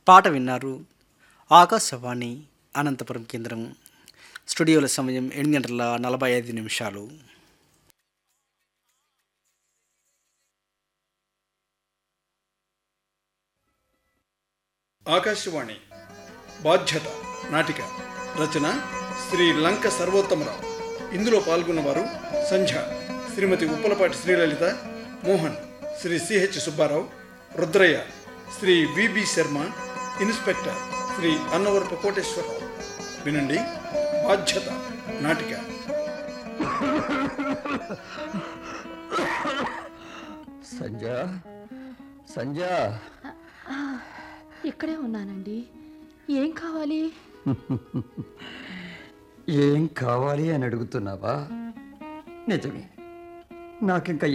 పాట విన్నారు ఆకాశవాణి అనంతపురం కేంద్రం స్టూడియోల సమయం ఎనిమిది గంటల నలభై ఐదు నిమిషాలు ఆకాశవాణి బాధ్యత నాటిక రచన శ్రీ లంక సర్వోత్తమరావు ఇందులో పాల్గొన్నవారు Sandhya Shrimati Uppalapati Srilalitha Mohan Shri CH Subbarao Rudrayya Shri VB Sharma inspector Shri Annavarapu Koteswararao వినండి బాధ్యత నాటిక సంజ సంజ ఇక్కడే ఉన్నానండి ఏం కావాలి ఏం కావాలి అని అడుగుతున్నావా నిజమే నాకింక